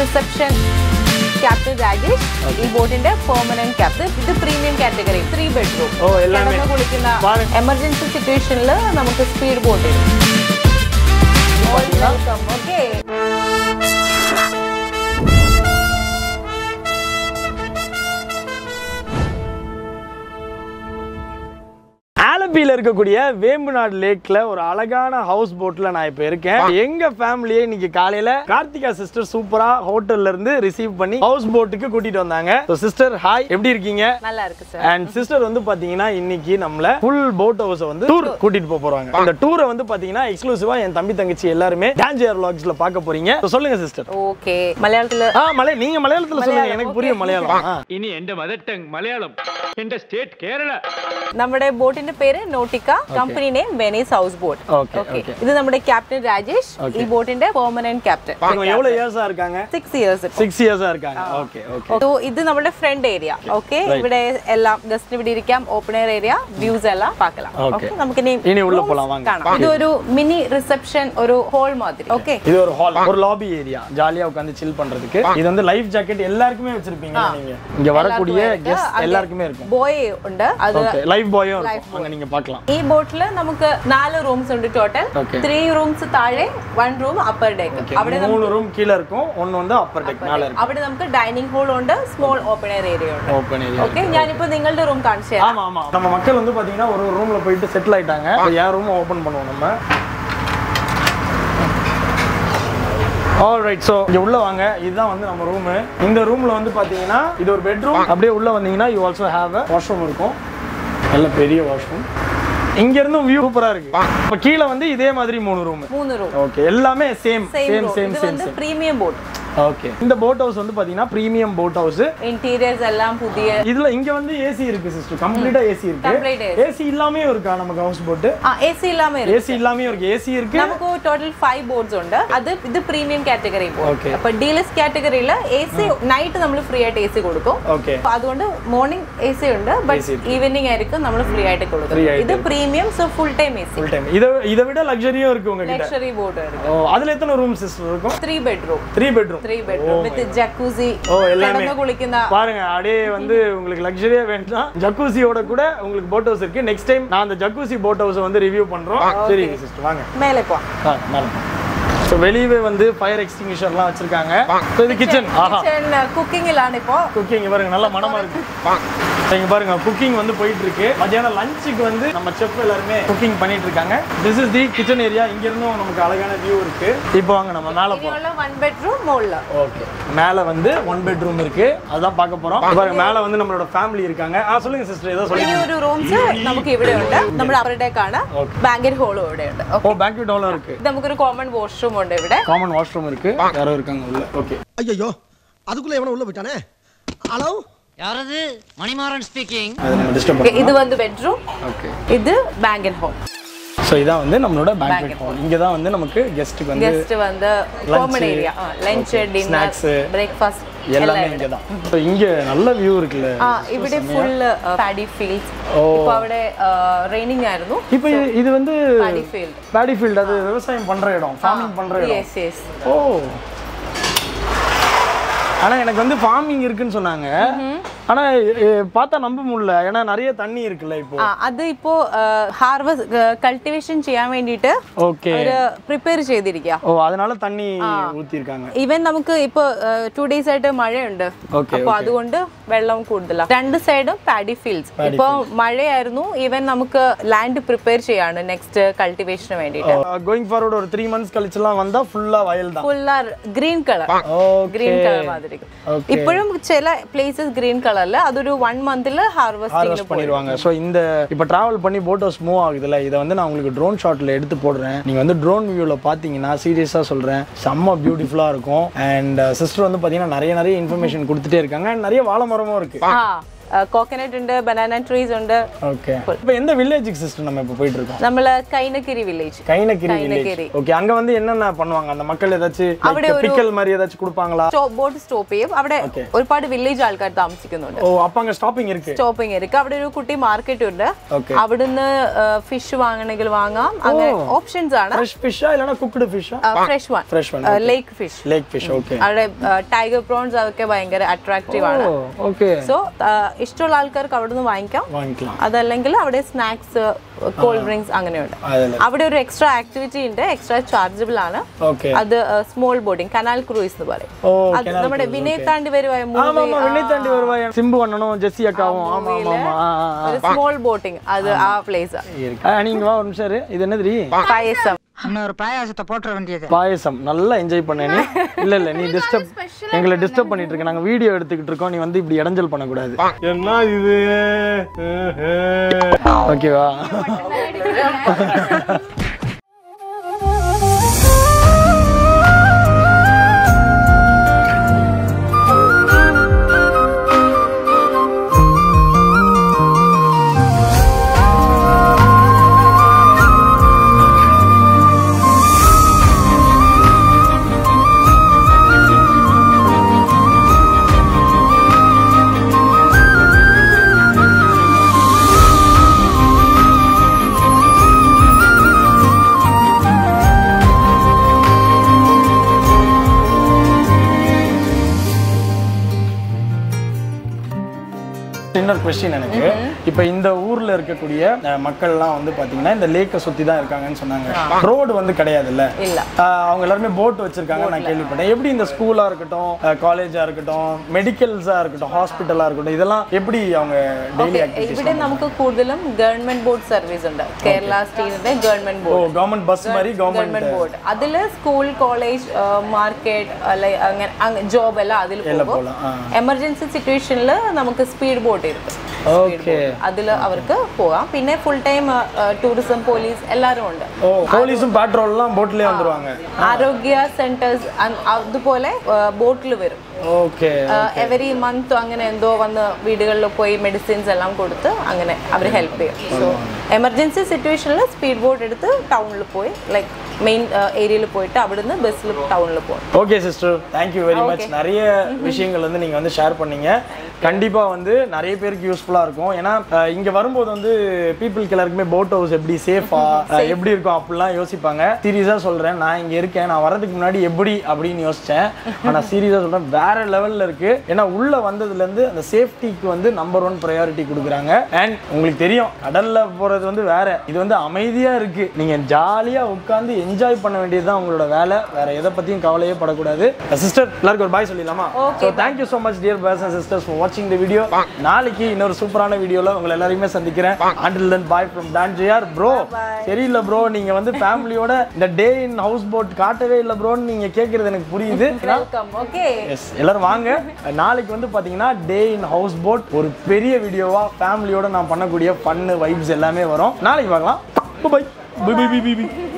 Reception captain Rajesh ഈ ബോട്ടിന്റെ permanent captain ഇത് പ്രീമിയം കാറ്റഗറി ത്രീ ബെഡ്റൂം ഓ, എല്ലാമേ. കിടന്ന് കുളിക്കുന്ന വാ- എമർജൻസി സിറ്റുവേഷനിൽ നമുക്ക് സ്പീഡ് ബോട്ട് വെൽക്കം ഓക്കെ ஆலப்பியில இருக்கக்கூடிய வேம்புநாடு லேக்ல ஒரு அழகான ஹவுஸ் போட்ல நான் இப்ப இருக்கேன் எங்க ஃபேமிலியே இன்னைக்கு காலையில கார்த்திகா சிஸ்டர் சூப்பரா ஹோட்டல்ல இருந்து ரிசீவ் பண்ணி ஹவுஸ் போட்டுக்கு கூட்டிட்டு வந்தாங்க சிஸ்டர் ஹாய் எப்படி இருக்கீங்க நல்லா இருக்கு சார் அண்ட் சிஸ்டர் வந்து பாத்தீங்கன்னா இன்னைக்கு நம்மள ஃபுல் போட் ஹவுஸ் வந்து டூர் கூட்டிட்டு போக போறாங்க இந்த டூரை வந்து பாத்தீங்கன்னா எக்ஸ்க்ளூசிவா என் தம்பி தங்கச்சி எல்லாருமே டான்ஜியர் வ்ளாக்ஸ்ல பார்க்க போறீங்க So சொல்லுங்க சிஸ்டர் ஓகே மலையாளத்துல ஆ மலை நீங்க மலையாளத்துல சொல்லுங்க எனக்கு புரியும் மலையாளம் ஆ. ഇനി എന്റെ മദർ ടങ് മലയാളം എന്റെ സ്റ്റേറ്റ് കേരള നമ്മുടെ ബോട്ടിന്റെ പേര് Nautica company name Venice house boat Okay, okay okay. ഇത് നമ്മുടെ ക്യാപ്റ്റൻ രാജേഷ് ഈ ബോട്ടിന്റെ പെർമനന്റ് ക്യാപ്റ്റൻ இவங்க எவ்வளவு இயர்ஸா இருக்காங்க സിക്സ് ഇയേഴ്സ് சிக்ஸ் இயர்ஸா இருக்காங்க ஓகே ஓகே So, ഇത് നമ്മുടെ ഫ്രണ്ട് ഏരിയ ഓക്കെ ഇവിടെ എല്ലാം ഗസ്റ്റ് ഇവിടെ ഇരിക്കാം ഓപ്പൺ എയർ ഏരിയ വ്യൂസ് എല്ലാം പാക്കലാം Okay. ഓക്കെ നമുക്ക് ഇനി ഇനി ഉള്ള rooms പോலாம், വാங்க. കാണാം ഇതൊരു മിനി റിസപ്ഷൻ ഒരു ഹോൾ മാതിരി ഓക്കെ இது ஒரு ஹால் ஒரு லாபி ஏரியா ஜாலியா உட்காந்து சில் பண்றதுக்கு இது வந்து லைஃப் ஜாக்கெட் எல்லாருக்குமே வச்சிருப்பீங்க நீங்க இங்க வரக்கூடிய கெஸ்ட் எல்லாருக்குமே இருக்கும் ബോയ് ഉണ്ട് അത് ஓகே லைஃப் பாயும் இருக்கும் அங்க நீங்க பார்க்கலாம் ഈ ബോട്ടില് നമുക്ക് നാല് റൂംസ് ഉണ്ട് ടോട്ടൽ Okay. ത്രീ റൂംസ് താഴെ വൺ റൂം അപ്പർ ഡെക്ക് അവിടെ നമുക്ക് மூணு ரூம் கீழ இருக்கும் ஒன்னு வந்து அப்பர் டெக் மேல இருக்கும் അവിടെ നമുക്ക് ഡൈനിങ് ഹോൾ ഉണ്ട് സ്മോൾ ഓപ്പൺ എയർ ഏരിയ ഉണ്ട് ஓப்பன் ஏரியா ഓക്കെ ഞാനിപ്പോ നിങ്ങളുടെ റൂം കാണിച്ചു തരാം ஆமா ஆமா நம்ம மக்கள் வந்து பாத்தீங்கன்னா ஒரு ஒரு ரூம்ல போயிட்டு செட்டில் ஆயிட்டாங்க இப்ப என் ரூம் ஓபன் பண்ணுவோம் நம்ம ஆல் ரைட் ஸோ இங்கே உள்ள வாங்க இதுதான் வந்து நம்ம ரூமு இந்த ரூம்ல வந்து பாத்தீங்கன்னா இது ஒரு பெட்ரூம் அப்படியே உள்ள வந்தீங்கன்னா you also have a washroom இருக்கும் நல்ல பெரிய வாஷ்ரூம் இங்க இருந்தும் வியூ சூப்பரா இருக்கு இப்போ கீழே வந்து இதே மாதிரி மூணு ரூம் മൂന്ന് റൂം ஓகே எல்லாமே same same same room same ഇത് சேம் வந்து പ്രീമിയം ബോട്ട് ஓகே இந்த போட் ஹவுஸ் வந்து பாத்தீங்கன்னா ப்ரீமியம் போட் ஹவுஸ் ഇന്റീരിയേഴ്സ് എല്ലാം പുതിയ இதுல இங்க வந்து ஏசி இருக்கு சிஸ்டர் கம்ப்ளீட்டா ஏசி Complete இருக்கு AC. ஏசி இல்லாமே இருக்கா நமக்கு ஹவுஸ் போட் ആ എ സി ഇല്ലാമ ഇருக்கு ஏசி இல்லாமே இருக்கு ஏசி இருக்கு നമുക്ക് ടോട്ടൽ ഫൈവ് ബോർഡ്സ് ഉണ്ട് അത് ഇത് പ്രീമിയം കാറ്റഗറി Okay. അപ്പൊ ഡീലക്സ് കാറ്റഗറിയിൽ എ സി നൈറ്റ് നമ്മൾ ഫ്രീ ആയിട്ട് എ സി കൊടുക്കും ஓகே അപ്പൊ അതുകൊണ്ട് മോർണിംഗ് എ സി ഉണ്ട് ബട്ട് AC ഇருக்கு. ഈവനിങ് ആയിരിക്കും നമ്മൾ ഫ്രീ ആയിട്ട് Free കൊടുക്കും ആയിട്ട്. ഇത് premium so full time A C full time இதை இதை விட லக்ஸரியும் இருக்கு உங்ககிட்ட ലക്ഷറി ബോർഡ് ആയിരിക്കും ஓ அதுல எத்தனை ரூம் சிஸ்டர் இருக்கும் three bedroom three bedroom three bedroom with jacuzzi ஓ எல்லாமே കിടന്ന് കുളിക്കുന്ന பாருங்க அப்படியே வந்து உங்களுக்கு லக்ஸரியா வேண்டாம் ஜக்கூசியோட கூட உங்களுக்கு போட் ஹவுஸ் இருக்கு நெக்ஸ்ட் டைம் நான் அந்த ஜக்கூசி போட் ஹவுஸ் வந்து ரிவ்யூ பண்றோம் சரிங்க சிஸ்டர் வாங்க മേലെ പോവാം ஆ, மேல ஸோ வெளியவே வந்து ஃபயர் எக்ஸ்டிங்ஷர்லாம் வச்சிருக்காங்க ஸோ இது கிச்சன் ஆஹா കിച്ചൺ കുക്കിങ്ങിലാണ് ഇപ്പോ குக்கிங் பாருங்க நல்ல மனமா இருக்கு இங்க பாருங்க குக்கிங் வந்து போயிட்டு இருக்கு மத்தியானம் லஞ்சுக்கு வந்து நம்ம செஃப் எல்லாருமே குக்கிங் பண்ணிட்டு இருக்காங்க this is the kitchen area இங்க இருந்தும் நமக்கு அழகான வியூ இருக்கு இப்போ வாங்க நம்ம மேல போறோம் ഇനിയുള്ള വൺ ബെഡ്റൂം മുകളില് ஓகே மேல வந்து ஒன் பெட்ரூம் இருக்கு அதான் பார்க்க போறோம் இங்க பாருங்க மேல வந்து நம்மளோட ஃபேமிலி இருக்காங்க ஆ சொல்லுங்க சிஸ்டர் ஏதோ ഇനി சொல்லுங்க ഒരു റൂംസ് നമുക്ക് ഇവിടെ ഉണ്ട് നമ്മുടെ അവരുടേക്കാണ് ബാങ്കറ്റ് ഹോളും ഇവിടെ ഉണ്ട് ஓ பேங்க்வெட் ஹாலும் இருக்கு നമുക്കൊരു കോമൺ വാഷ്റൂം ഉണ്ട് ഇവിടെ காமன் வாஷ்ரூம் இருக்கு யாரோ இருக்காங்க உள்ள ஓகே ஐயோ அதுக்குள்ள எவனோ உள்ள போயிட்டானே ஹலோ யாரது மணிமாறன் ஸ்பீக்கிங் அது நம்ம டிஸ்டர்ப் Okay, ഇത് பண்ணலாம் വന്ന് ബെഡ്റൂം ஓகே ഇത് ബാങ്കറ്റ് ഹോൾ ஸோ இதான் வந்து நம்மளோட பேங்க்வெட் ஹால் இங்க தான் வந்து நமக்கு கெஸ்ட்டுக்கு வந்து ഗസ്റ്റ് വന്ന് common area lunch dinner snacks, breakfast எல்லாமே இங்க தான் ஸோ இங்க நல்ல வியூ இருக்குல்ல ആ ഇവിടെ ഫുൾ പാഡി ഫീൽഡ് ഓ. ഇപ്പൊ അവിടെ റെയിനിങ് ആയിരുന്നു இப்போ இது- இது வந்து പാഡി ഫീൽഡ് பேடி ஃபீல்டு அது விவசாயம் பண்ற இடம் ஃபார்மிங் பண்ற இடம் യെസ് യെസ് ஓ ஆனா எனக்கு வந்து ஃபார்மிங் இருக்குன்னு சொன்னாங்க ஆனா எ, பார்த்தா நம்ப முடியல ஏன்னா நிறைய தண்ணி இருக்குல்ல இப்போ ആ അത് ഇപ്പോ ഹാർവസ്റ്റ് കൾട്ടിവേഷൻ ചെയ്യാൻ വേണ്ടിയിട്ട് ஓகே അവര് പ്രിപ്പയർ ചെയ്തിരിക്കുക ஓ அதனால தண்ணி ஊத்திருக்காங்க ഈവൻ നമുക്ക് ഇപ്പൊ ടു ഡേയ്സ് ആയിട്ട് മഴയുണ്ട് Okay, അപ്പൊ അതുകൊണ്ട് വെള്ളം കൂടുതലാണ് രണ്ട് സൈഡും പാഡി ഫീൽഡ്സ് ഇപ്പൊ മഴയായിരുന്നു ഈവൻ നമുക്ക് ലാൻഡ് പ്രിപ്പയർ ചെയ്യാണ് നെക്സ്റ്റ് കൾട്ടിവേഷന് വേണ്ടിയിട്ട് கோயிங் ஃபார்வர்ட் ஒரு த்ரீ மந்த்ஸ் கழிச்சுலாம் வந்தா ஃபுல்லா வயல் தான் ഫുള്ള ഗ്രീൻ കളർ ഗ്രീൻ കളർ മാതിരി ഇപ്പോഴും ചില പ്ലേസസ് ഗ്രീൻ കളറിൽ അതൊരു വൺ മന്തിൽ ഹാർവസ്റ്റിംഗ് ஹார்வெஸ்ட் பண்ணிடுவாங்க ஸோ இந்த இப்போ டிராவல் பண்ணி போட் ஹவுஸ் மூவ் ஆகுதுல்ல இதை வந்து நான் உங்களுக்கு ட்ரோன் ஷாட்டில் எடுத்து போடுறேன் நீங்கள் வந்து ட்ரோன் வியூவில் பார்த்தீங்கன்னா சீரியஸாக சொல்கிறேன் செம்ம பியூட்டிஃபுல்லாக இருக்கும் அண்ட் சிஸ்டர் வந்து பார்த்தீங்கன்னா நிறைய நிறைய இன்ஃபர்மேஷன் கொடுத்துட்டே இருக்காங்க and நிறைய வாழை மரமும் இருக்கு ആ കോക്കനട്ട് ഉണ്ട് ബനാന ട്രീസ് ഉണ്ട് ஓகே இப்போ எந்த வில்லேஜுக்கு சிஸ்டர் நம்ம இப்போ போயிட்டு இருக்கோம் നമ്മള് Kainakary village Kainakary Kainakary. Village okay அங்க வந்து என்னென்ன பண்ணுவாங்க அந்த மக்கள் ஏதாச்சும் അവിടെ ഒരു- பிக்கல் மாதிரி ஏதாச்சும் கொடுப்பாங்களா ബോട്ട് സ്റ്റോപ്പ് ചെയ്യും അവിടെ Okay. ഒരുപാട് വില്ലേജ് ആൾക്കാർ താമസിക്കുന്നുണ്ട് ஓ அப்ப அங்க ஸ்டாப்பிங் இருக்கு സ്റ്റോപ്പിംഗ് ഇരിക്കും അവിടെ ഒരു കുട്ടി മാർക്കറ്റ് ഉണ്ട് Okay. അവിടുന്ന് ഫിഷ് വാങ്ങണമെങ്കിൽ വാങ്ങാം അങ്ങനെ ഓപ്ഷൻസ് ആണ് ஃப்ரெஷ் ஃபிஷ்ஷா இல்லனா குக்டு ஃபிஷ்ஷா fresh one Fresh one, lake fish lake fish okay അവിടെ ടൈഗർ പ്രോൺസ് അതൊക്കെ ഭയങ്കര അട്രാക്റ്റീവ് ആണ് ஓ ஓகே സോ ഇഷ്ടമുള്ള ആൾക്കാർക്ക് അവിടെ നിന്ന് വാങ്ങിക്കാം வாங்கிக்கலாம் അതല്ലെങ്കിൽ അവിടെ സ്നാക്സ് കോൾഡ് ഡ്രിങ്ക്സ് അങ്ങനെയുണ്ട് அதில் അവിടെ ഒരു എക്സ്ട്രാ ആക്ടിവിറ്റി ഉണ്ട് എക്സ്ട്രാ ചാർജബിൾ ആണ് ஓகே അത് സ്മോൾ ബോട്ടിംഗ് കനാൽ ക്രൂയിസ് എന്ന് പറയും ஓ അത് നമ്മുടെ വിനയ് താണ്ടി വരുവായ ஆமா മൂവി ஆமா வினய் தாண்டி வருவாய் சிம்பு அண்ணனும் ஜெஸ்ஸி அக்காவும் ஆமா ஆமா ஆமா ஆ, ஆ, ஆ. ഒരു സ്മോൾ ബോട്ടിംഗ് அது ആ പ്ലേസ് இருக்கு ஆ, நீங்க வா ஒரு நிமிஷம் இரு. இது என்னது പായസം இன்னொரு பாயாசத்தை போட்டுற வேண்டியது பாயசம் நல்லா என்ஜாய் பண்ண நீ இல்ல இல்ல நீ டிஸ்டர்ப் எங்களை டிஸ்டர்ப் பண்ணிட்டு இருக்க நாங்க வீடியோ எடுத்துக்கிட்டு இருக்கோம் நீ வந்து இப்படி இடைஞ்சல் பண்ணக்கூடாது என்ன இது ஓகேவா இன்னொரு கொஸ்டின் எனக்கு இப்போ இந்த ஊர்ல இருக்கக்கூடிய அஹ், மக்கள்லாம் வந்து பாத்தீங்கன்னா இந்த லேக்கை சுத்தி தான் இருக்காங்கன்னு சொன்னாங்க ரோடு வந்து கிடையாதுல்ல இல்ல ஆஹ் அவங்க எல்லாருமே போட் வச்சிருக்காங்க நான் கேள்விப்பட்டேன் எப்படி இந்த ஸ்கூலா இருக்கட்டும் காலேஜா இருக்கட்டும் மெடிக்கல்ஸா இருக்கட்டும் ஹாஸ்பிட்டலா இருக்கட்டும் இதெல்லாம் எப்படி அவங்க டெய்லி ஆக்டிவிட்டிஸ் ഇവിടെ നമുക്ക് കൂടുതലും ഗവൺമെന്റ് ബോർഡ് സർവീസ് ഉണ്ട് കേരള സ്റ്റേറ്റിന്റെ ഗവൺമെന്റ് ஓ ബോർഡ് கவர்மெண்ட் பஸ் மாதிரி கவர்மெண்ட் ഗവൺമെന്റ് ബോർഡ് അതില് സ്കൂൾ കോളേജ് മാർക്കറ്റ് അല്ലെ അങ്ങനെ ജോബ് എല്ലാം അതിൽ எல்லாம் പോകും போகலாம் ஆ എമർജൻസി സിറ്റുവേഷനിൽ നമുക്ക് സ്പീഡ് ബോട്ട് ഇരിക്കും ஓகே അതിൽ അവർക്ക് പോകാം പിന്നെ ഫുൾ ടൈം ടൂറിസം പോലീസ് എല്ലാവരും ഉണ്ട് ஓ போலீஸும் பேட்ரோல்லாம் போட்லயே வந்துருவாங்க ആരോഗ്യ സെന്റേഴ്സ് അതുപോലെ ബോട്ടിൽ വരും ஓகே എവറി മന്ത് അങ്ങനെ എന്തോ വന്ന് വീടുകളിൽ പോയി മെഡിസിൻസ് എല്ലാം കൊടുത്ത് അങ്ങനെ അവർ ഹെൽപ്പ് ചെയ്യും സോ എമർജൻസി സിറ്റുവേഷനിൽ സ്പീഡ് ബോട്ട് എടുത്ത് ടൗണിൽ പോയി ലൈക്ക് മെയിൻ ഏരിയയിൽ പോയിട്ട് അവിടുന്ന് ബസ്സിൽ ടൗണിൽ പോകും okay sister thank you very much நிறைய விஷயங்கள் வந்து நீங்கள் வந்து ஷேர் பண்ணீங்க கண்டிப்பாக வந்து நிறைய பேருக்கு யூஸ்ஃபுல்லாக இருக்கும் ஏன்னா அஹ், இங்க வரும்போது வந்து பீப்புளுக்கு எல்லாருக்குமே போட் ஹவுஸ் எப்படி சேஃபா எப்படி இருக்கும் அப்படிலாம் யோசிப்பாங்க சீரியஸாக சொல்கிறேன் நான் இங்கே இருக்கேன் நான் வரதுக்கு முன்னாடி எப்படி அப்படின்னு யோசித்தேன் ஆனால் சீரியஸாக சொல்கிறேன் வேற லெவலில் இருக்கு ஏன்னா உள்ள வந்ததுலேருந்து அந்த சேஃப்டிக்கு வந்து நம்பர் ஒன் ப்ரையாரிட்டி கொடுக்குறாங்க அண்ட் உங்களுக்கு தெரியும் கடல்ல போகிறது வந்து வேற இது வந்து அமைதியாக இருக்கு நீங்கள் ஜாலியாக உட்காந்து என்ஜாய் பண்ண வேண்டியது தான் உங்களோட வேலை வேற எதை பற்றியும் கவலையே படக்கூடாது சிஸ்டர் எல்லாருக்கும் ஒரு பாய் சொல்லிடலாமா so thank you so much dear brothers and sisters for வாட்சிங் த வீடியோ நாளைக்கு இன்னொரு சூப்பரான வீடியோவில் உங்களை எல்லாரையுமே சந்திக்கிறேன் until then bye from Don GR bro தெரியல ப்ரோ நீங்கள் வந்து ஃபேமிலியோட இந்த டே இன் ஹவுஸ் போட் காட்டவே இல்லை ப்ரோன்னு நீங்கள் கேட்குறது எனக்கு புரியுது വെൽക്കം ஓகே எஸ் எல்லாரும் வாங்க நாளைக்கு வந்து பாத்தீங்கன்னா டே இன் ஹவுஸ் போட் ஒரு பெரிய வீடியோவா ஃபேமிலியோட நான் பண்ணக்கூடிய ஃபன்னு வைப்ஸ் எல்லாமே வரும் நாளைக்கு பார்க்கலாம் bye bye bye bye by